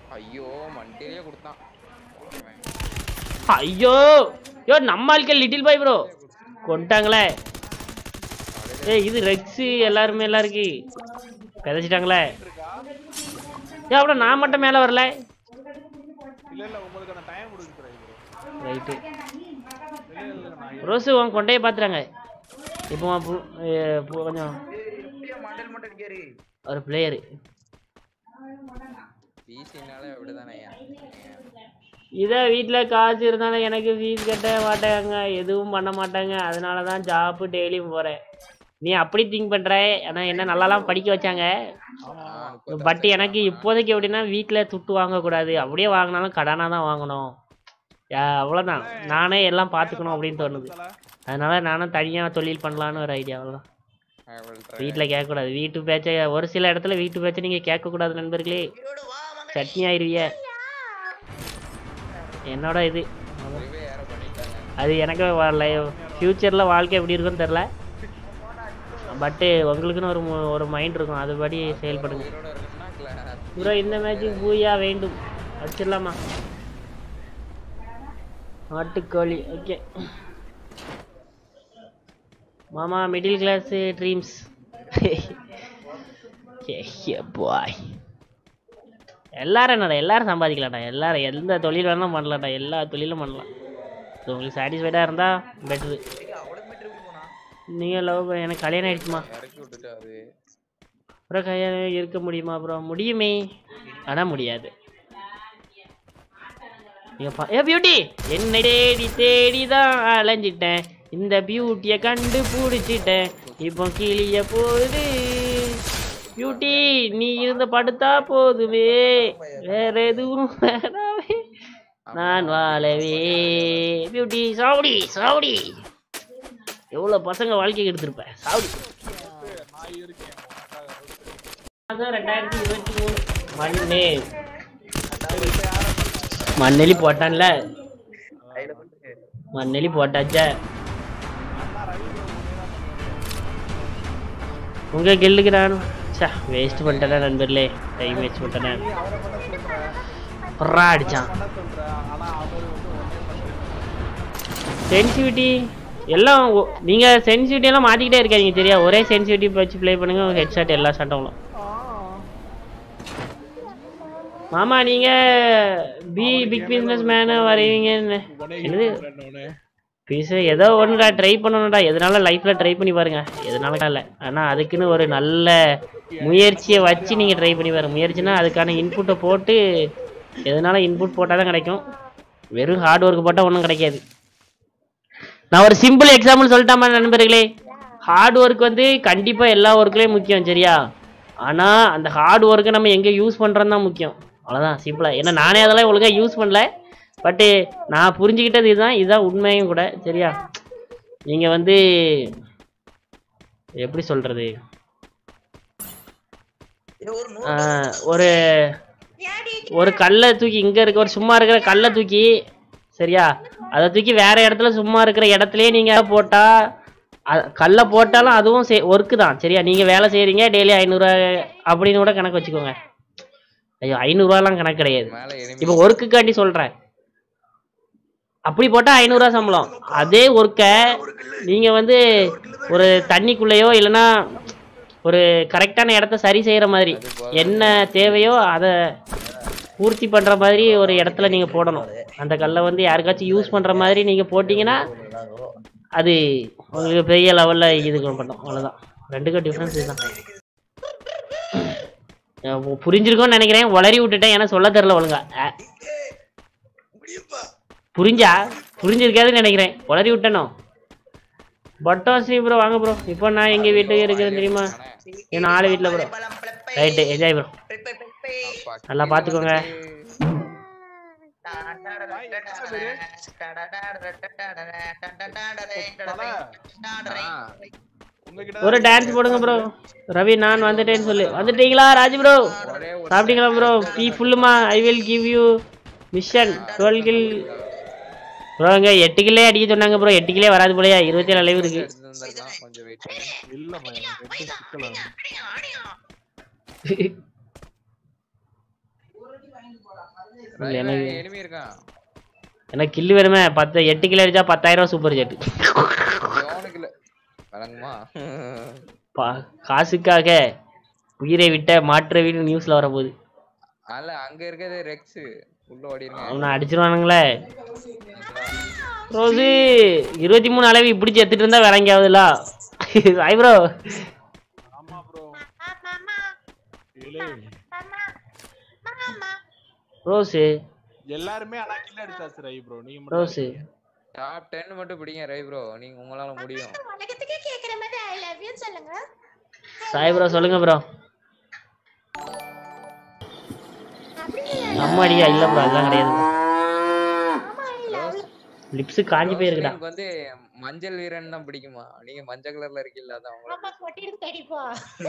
ஐயோ மண்டிலேயே கொடுத்தான் ஐயோ யோ நம்ம ஆட்கள் லிட்டில் பாய் ப்ரோ கொண்டாங்களே ஏய் இது ரெக்ஸு எல்லாருமே எல்லாம் இருக்கு விதைச்சிட்டாங்களே ஏ அப்புறம் நான் மட்டும் மேலே வரல இல்ல இல்ல உங்களுக்கு அந்த டைம் கொடுக்குறேன் ரைட்டு இல்ல இல்ல நான் ரோஸு உன் கொண்டையை பார்த்துறாங்க இப்போ உன் பு- ஏ, பு- கொஞ்சம் மண்டல் மட்டும் இருக்காரு ஒரு பிளேயரு பிசினாலே அப்படிதானே இதே வீட்டில் காசு இருந்தாலும் எனக்கு ஃபீஸ் கட்ட மாட்டாங்க எதுவும் பண்ண மாட்டாங்க அதனால தான் ஜாப்பு டெய்லியும் போகிறேன் நீ அப்படி திங்க் பண்ணுற ஆனால் என்ன நல்லாலாம் படிக்க வச்சாங்க பட் எனக்கு இப்போதைக்கு எப்படின்னா வீட்டில் துட்டு வாங்கக்கூடாது அப்படியே வாங்கினாலும் கடனாக தான் வாங்கணும் யா- அவ்வளோதான் நானே எல்லாம் பார்த்துக்கணும் அப்படின்னு தோணுது அதனால நானும் தனியாக தொழில் பண்ணலான்னு ஒரு ஐடியா அவ்வளோதான் வீட்டில் கேட்கக்கூடாது வீட்டு பேச்சை ஒரு சில இடத்துல வீட்டு பேச்சை நீங்கள் கேட்கக்கூடாது நண்பர்களே சட்னி ஆயிருவிய என்னோட இது யாரோ பண்ணிட்டாங்க அது எனக்கு ஃப்யூச்சரில் வாழ்க்கை எப்படி இருக்குன்னு தெரில பட்டு உங்களுக்குன்னு ஒரு மு- ஒரு மைண்ட் இருக்கும் அதுபடி செயல்படுங்க உயிரோட இருக்கணும்னா கிளாஸ் ப்ரோ இந்த மேட்சுக்கு பூயா வேண்டும் வச்சிடலாமா நாட்டுக்கோழி ஓகே மாமா மிடில் கிளாஸ் ட்ரீம்ஸ் பாய் எல்லாரும் என்னடா எல்லாரும் சம்பாதிக்கலாம்டா எல்லாரும் எந்த தொழில் வேணாலும் பண்ணலாம்டா எல்லா தொழிலும் பண்ணலாம் ஸோ உங்களுக்கு சாட்டிஸ்ஃபைடாக இருந்தால் பெட்ரு நீங்கள் லவ் எனக்கு கல்யாணம் ஆயிடுச்சுமா இறக்கி விட்டுட்டாரு அப்புறம் கல்யாணம் இருக்க முடியுமா அப்புறம் முடியுமே ஆனால் முடியாது ஏப்பா ஏ பியூட்டி என்னை தேடி தேடி தான் அலைஞ்சிட்டேன் இந்த பியூட்டியை கண்டு பிடிச்சிட்டேன் இப்போ கிளிய போகுது பியூட்டி நீ இருந்த படுத்தா போதுமே வேற எதுவும் வேணாமே நான் வாழவே பியூட்டி சாவடி சாவடி எவ்வளோ பசங்க வாழ்க்கைக்கு எடுத்திருப்பேன் சாவடி நான் இருக்கேன் மாதம் ரெண்டாயிரத்தி இருபத்தி மூணு மண்ணு மண்ணெலி போட்டான்ல மண்ணெலி போட்டாச்சா உங்க கில்லுக்கு நான் சா வேஸ்ட் பண்ணிட்டேன் நண்பர்களே டைம் வேஸ்ட் பண்ணிட்டேன் புறா அடிச்சான் பண்ண சொல்றேன் ஆனா அவர் வந்து ஒன்னே பண்றேன் சென்சிவிட்டி எல்லாம் ஒ- நீங்க சென்சிவிட்டி எல்லாம் மாத்திக்கிட்டே இருக்காதீங்க சரியா ஒரே சென்சிவிட்டி வச்சு ப்ளே பண்ணுங்க ஹெட்ஷாட் எல்லா சட்டங்களும் மாமா நீங்க பி பிக் பிசினஸ் மேனு வரைவீங்க என்னது பீஸ் ஏதோ ஒன்றுடா ட்ரை பண்ணணும்டா எதனால லைஃப்ல ட்ரை பண்ணி பாருங்க எதனால இல்லை ஆனா அதுக்குன்னு ஒரு நல்ல முயற்சியை வச்சு நீங்க ட்ரை பண்ணி பாருங்க முயற்சினா அதுக்கான இன்புட்டை போட்டு எதனால இன்புட் போட்டால் தான் கிடைக்கும் வெறும் ஹார்ட் ஒர்க் போட்டால் ஒன்றும் கிடைக்காது நான் ஒரு சிம்பிள் எக்ஸாம்பிள் சொல்லட்டாமா நண்பர்களே ஹார்ட் ஒர்க் வந்து கண்டிப்பாக எல்லா ஒர்க்லேயும் முக்கியம் சரியா ஆனால் அந்த ஹார்ட் ஒர்க்கை நம்ம எங்கே யூஸ் பண்ணுறோன்னு தான் முக்கியம் அவ்வளோதான் சிம்பிளாக ஏன்னா நானே அதெல்லாம் ஒழுங்காக யூஸ் பண்ணல பட்டு நான் புரிஞ்சுக்கிட்டது இதுதான் இதுதான் உண்மையும் கூட சரியா நீங்கள் வந்து எப்படி சொல்கிறது ஒரு ஒரு கல்லை தூக்கி இங்கே இருக்க ஒரு சும்மா இருக்கிற கல்லை தூக்கி சரியா அதை தூக்கி வேற இடத்துல சும்மா இருக்கிற இடத்துலயே நீங்கள் போட்டால் கல்லை போட்டாலும் அதுவும் சே ஒர்க்கு தான் சரியா நீங்கள் வேலை செய்கிறீங்க டெய்லி ஐநூறுரூவா அப்படின்னு கூட கணக்கு வச்சுக்கோங்க ஐயோ ஐநூறுரூவாலாம் கணக்கு கிடையாது மேல enemy இப்போ ஒர்க்குக்காண்டி சொல்கிறேன் அப்படி போட்டால் ஐநூறுரூவா சம்பளம் அதே ஒர்க்கை நீங்கள் வந்து ஒரு தண்ணிக்குள்ளேயோ இல்லைன்னா ஒரு கரெக்டான இடத்த சரி செய்கிற மாதிரி என்ன தேவையோ அதை பூர்த்தி பண்ணுற மாதிரி ஒரு இடத்துல நீங்கள் போடணும் அந்த கல்லை வந்து யாருக்காச்சும் யூஸ் பண்ணுற மாதிரி நீங்கள் போட்டிங்கன்னா அது உங்களுக்கு பெரிய லெவலில் இது பண்ணும் அவ்வளோதான் ரெண்டுக்கும் டிஃப்ரென்ஸ் இதுதான் அஹ் புரிஞ்சிருக்கும்னு நினைக்கிறேன் உளறி விட்டுட்டேன் ஏன்னா சொல்ல தெரில ஒழுங்கா அஹ். புரிஞ்சா புரிஞ்சிருக்காதுன்னு நினைக்கிறேன் உளறி விட்டனோ பட்டாசி ப்ரோ வாங்க ப்ரோ இப்போ நான் எங்கள் வீட்டுக்கு இருக்கிறேன் தெரியுமா என் நாலு வீட்டில் ப்ரோ ரைட்டு என்ஜாய் ப்ரோ நல்லா பார்த்துக்கோங்க உங்ககிட்ட ஒரு டான்ஸ் போடுங்க ப்ரோ ரவி நான் வந்துட்டேன்னு சொல்லு வந்துட்டீங்களா ராஜ் ப்ரோ சாப்பிட்டீங்களா ப்ரோ பி ஃபுல்லுமா I will give you mission twelve kill bro இங்க எட்டு கில்லே அடிக்க சொன்னாங்க ப்ரோ எட்டு கிலே வராது போலயா இருபத்தி ஏழு அளவு இருக்கு எடுத்துருந்துருக்கலாம் கொஞ்சம் வெயிட் பண்ணி இல்லம்மா எனக்கு எட்டு சிக்கல எனக்கு- எனிமி இருக்கான் எனக்கு கில்லு வேணுமே பத்து எட்டு கிலோ அடிச்சா பத்தாயிரம் ரூபா சூப்பர் ஜெட் எவனுக்கு இல்ல வழங்குமா பா காசுக்காக உயிரை விட்ட மாற்ற வீடு நியூஸ்ல வரப்போகுது அல்ல அங்க இருக்கிறது ரெக்ஸ் உள்ள ஓடிருங்க அவனை அடிச்சிருவானுங்களே ரோஸு இருபத்தி மூணு அளவு இப்படி செத்துட்டு இருந்தா வேற எங்கேயாவதுல ஐ ப்ரோ ஆமா ப்ரோ இல்ல ரோஸு எல்லாருமே ஆனா கில் அடிச்சாச்சு ரை ப்ரோ நீங்க மட்டும் ரோஸு டாப் டென் மட்டும் பிடிங்க ரை ப்ரோ நீங்க உங்களால முடியும் உலகத்துக்கே கேக்குற மாதிரி ஐ லவ் யூ சொல்லுங்க சாய் ப்ரோ சொல்லுங்க ப்ரோ நம்ம அடியா இல்ல ப்ரோ அதெல்லாம் கிடையாது லிப்ஸ் காஞ்சி போயிருக்குடா எனக்கு வந்து மஞ்சள் வீரன் தான் பிடிக்குமா நீங்க மஞ்சள் கலர்ல இருக்கீல்ல அதான் உங்களுக்கு ஆமா கொட்டிட்டு கடிப்பா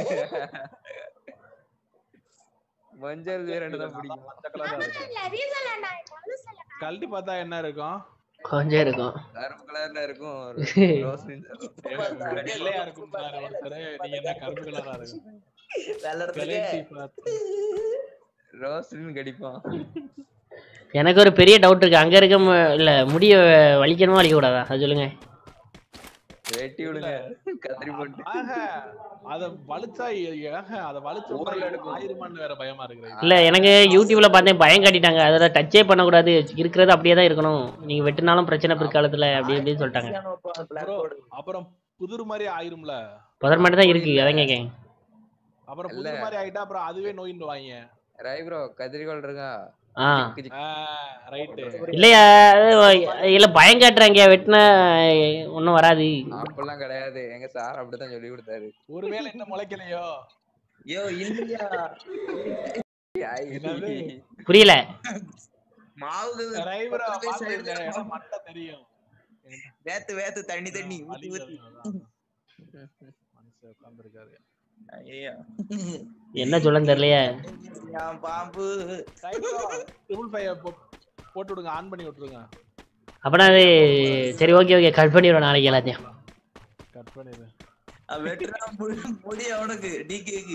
மஞ்சள் வீரன் தான் பிடிக்கும் மஞ்ச கலரா இருக்கும் லவ் யூ சொல்லண்டா லவ் சொல்லுங்க கழட்டி பார்த்தா என்ன இருக்கும் கொஞ்சம் இருக்கும் கருப்பு கலர்ல இருக்கும் ரோஸ்லின் வெள்ளையா இருக்கும் பாரு ஒருத்தர் நீங்க என்ன கருப்பு கலரா இருக்கும் கழட்டி பார்த்து ரோஸ்லின் கடிப்பான் எனக்கு ஒரு பெரிய டவுட் இருக்கு அங்க இருக்க ம- இல்ல முடிய வலிக்கணுமா வலிக்க கூடாதா அது சொல்லுங்க வெட்டி விடுங்க கத்திரி போட்டு ஆக அத வலிச்சா ஏக அத வலிச்சா ஆயிருமான்னு வேற பயமா இருக்கு இல்ல எனக்கு யூடியூப்ல பார்த்தேன் பயம் காட்டிட்டாங்க அதில் டச்சே பண்ணக்கூடாது இருக்கிறது அப்படியே தான் இருக்கணும் நீங்க வெட்டினாலும் பிரச்சனை பிற்காலத்துல அப்படி இப்படின்னு சொல்லிட்டாங்க ப்ரோ அப்புறம் புதுர் மாதிரி ஆயிரும்ல புதர் மட்டும் தான் இருக்கு அதான் கேட்கேன் அப்புறம் புதுர் மாதிரி ஆயிட்டா அப்புறம் அதுவே நோயின்னு வாங்க ரை ப்ரோ கத்திரிக்கோள் இருக்கா ஆ ரைட்டு இல்லையா அது இல்ல பயம் காட்டுறாங்க வெட்டினா ஒன்றும் வராது அப்படிலாம் கிடையாது எங்க சார் அப்படித்தான் சொல்லி கொடுத்தாரு ஒருவேளை என்ன முளைக்கலையோ யோ இல்லையா என்னது? புரியல மாவு டிரைவரா பாத்துருங்க ஏன்னா மட்டை தெரியும் வேத்து வேத்து தண்ணி தண்ணி ஊத்தி ஊத்தி மனுஷன் உட்கார்ந்திருக்காரு ஐயா என்ன சொல்லன்னு தெரியலையே என் பாம்பு ட்ரிபிள் ஃபைவ் போட்டு விடுங்க ஆன் பண்ணி விட்டுருங்க அப்பனா அது சரி ஓகே ஓகே கட் பண்ணிடுவோம் நாளைக்கு எல்லாத்தையும் கட் பண்ணிடு அவன் வெட்டுறான் முடி- முடி அவனுக்கு டி கேக்கு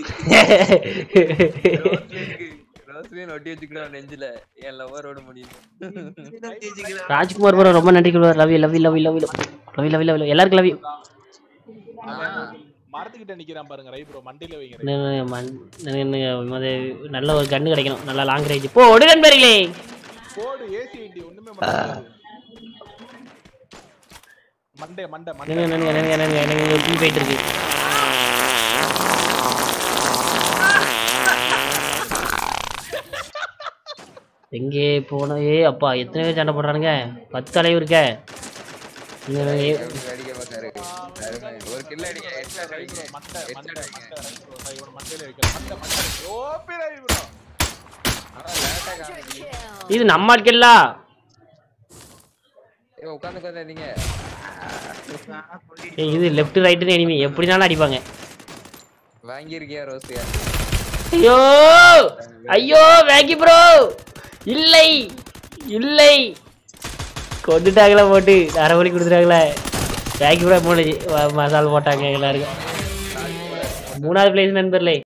ரோஸ்லின் ஒட்டி வச்சுக்கிட்டான் நெஞ்சில என் லவரோட முடியும் ராஜ்குமார் ப்ரோ ரொம்ப நன்றி love you love you love you love you love you love you love you எல்லாருக்கும் லவ் யூ மரத்துக்கிட்ட நிக்கிறான் பாருங்க ரை ப்ரோ மண்டியில வைங்க நல்ல ஒரு கண்ணு கிடைக்கணும் நல்லா லாங் ரேஞ்ச் போ ஒடுகன் பேர்களே போடு ஏசி வண்டி ஒண்ணுமே பண்ண முடியாது மண்டே மண்டே மண்டே எனக்கு எனக்கு எனக்கு எனக்கு எனக்கு ஒரு டீ போயிட்டு இருக்கு எங்கே போன ஏ அப்பா எத்தனை பேர் சண்டை போடுறானுங்க பத்து அளவு இருக்க இங்க நான் ஏ- அடிக்க பார்த்தாரு அருமை. ஒரு கில்ல அடிக்க எக்ஸ்ட்ரா அடிக்க மண்டை மண்டை Headshot மண்டை ரை ப்ரோ ரை இவன் மண்டையில வைக்க மண்டை மண்டை ஓபி ரை ப்ரோ ஆனா லேட்டா காமிக்கிறீங்க இது நம்ம ஆட்கள்லா ஏய் உட்காந்து உட்காந்துருந்தீங்க ஏய், இது லெஃப்ட் ரைட்டுன்னு எனிமி எப்படினாலும் அடிப்பாங்க வாங்கியிருக்கியா ரோஸ்லியா ஐயோ ஐயோ வேகி ப்ரோ இல்லை இல்லை கொண்டுட்டாங்களா போட்டு அரை மணி கொடுத்துட்டாங்களே வேகி ப்ரோ மூணு மசால் போட்டாங்க எல்லாருக்கும் மூணாவது பிளேஸ் நண்பர்களே